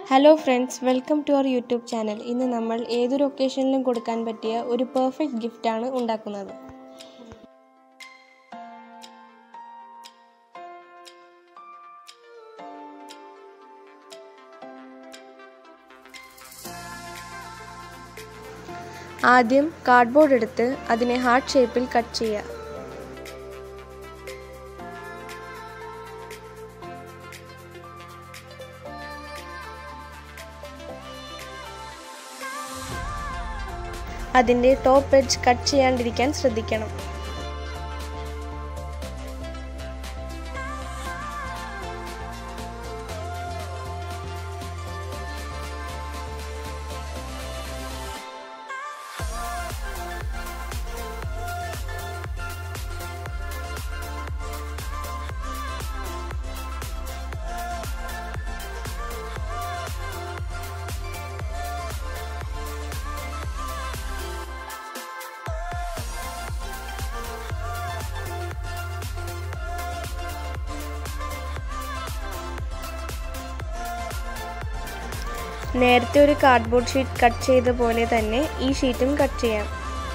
hello friends welcome to our YouTube channel ഇന്ന് നമ്മൾ ഏതൊരു ഒക്കേഷനിലും കൊടുക്കാൻ പറ്റിയ ഒരു പെർഫെക്റ്റ് ഗിഫ്റ്റാണ് ഉണ്ടാക്കുന്നത് ആദ്യം കാർഡ്ബോർഡ് എടുത്ത് അതിനെ ഹാർട്ട് ഷേപ്പിൽ കട്ട് ചെയ്യുക അതിൻ്റെ ടോപ്പ് എഡ്ജ് കട്ട് ചെയ്യാണ്ടിരിക്കാൻ ശ്രദ്ധിക്കണം നേരത്തെ ഒരു കാർഡ്ബോർഡ് ഷീറ്റ് കട്ട് ചെയ്ത പോലെ തന്നെ ഈ ഷീറ്റും കട്ട് ചെയ്യാം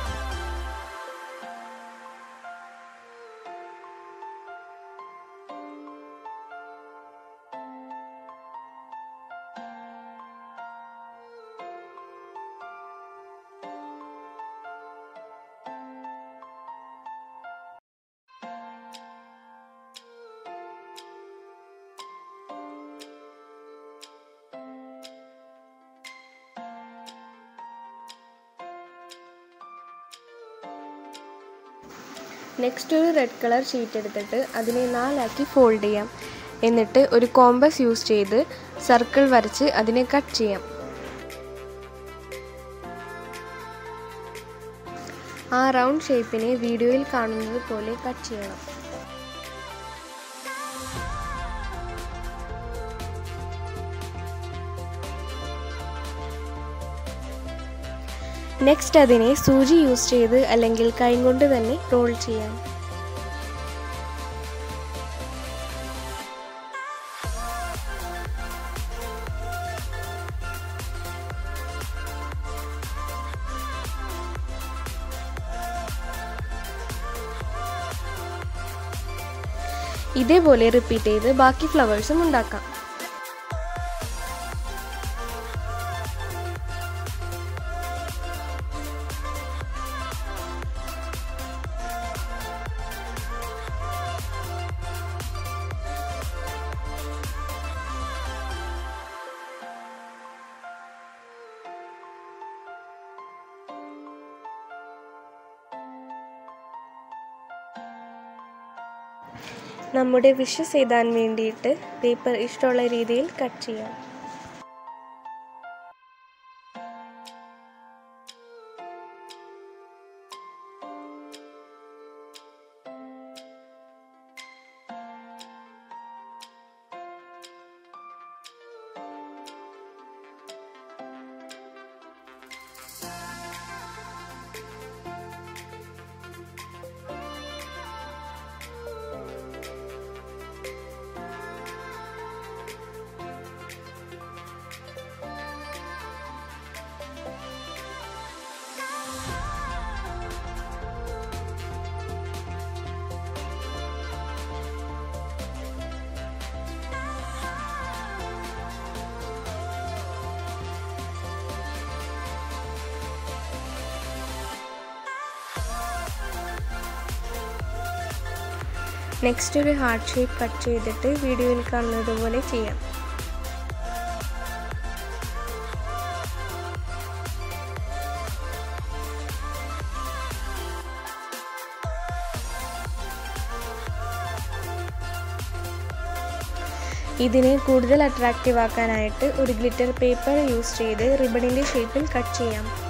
നെക്സ്റ്റ് ഒരു റെഡ് കളർ ഷീറ്റ് എടുത്തിട്ട് അതിനെ നാലാക്കി ഫോൾഡ് ചെയ്യാം എന്നിട്ട് ഒരു കോമ്പസ് യൂസ് ചെയ്ത് സർക്കിൾ വരച്ച് അതിനെ കട്ട് ചെയ്യാം ആ റൗണ്ട് ഷേപ്പിനെ വീഡിയോയിൽ കാണുന്നത് പോലെ കട്ട് ചെയ്യണം നെക്സ്റ്റ് അതിനെ സൂചി യൂസ് ചെയ്ത് അല്ലെങ്കിൽ കൈകൊണ്ട് തന്നെ റോൾ ചെയ്യാം ഇതേപോലെ റിപ്പീറ്റ് ചെയ്ത് ബാക്കി ഫ്ലവേഴ്സും ഉണ്ടാക്കാം നമ്മുടെ വിഷസ് എഴുതാൻ വേണ്ടിയിട്ട് പേപ്പർ ഇഷ്ടമുള്ള രീതിയിൽ കട്ട് ചെയ്യാം നെക്സ്റ്റ് ഒരു ഹാർട്ട് ഷേപ്പ് കട്ട് ചെയ്തിട്ട് വീഡിയോയിൽ കാണുന്നത് പോലെ ചെയ്യാം ഇതിനെ കൂടുതൽ അട്രാക്റ്റീവ് ആക്കാനായിട്ട് ഒരു ഗ്ലിറ്റർ പേപ്പർ യൂസ് ചെയ്ത് റിബണിൻ്റെ ഷേപ്പിൽ കട്ട് ചെയ്യാം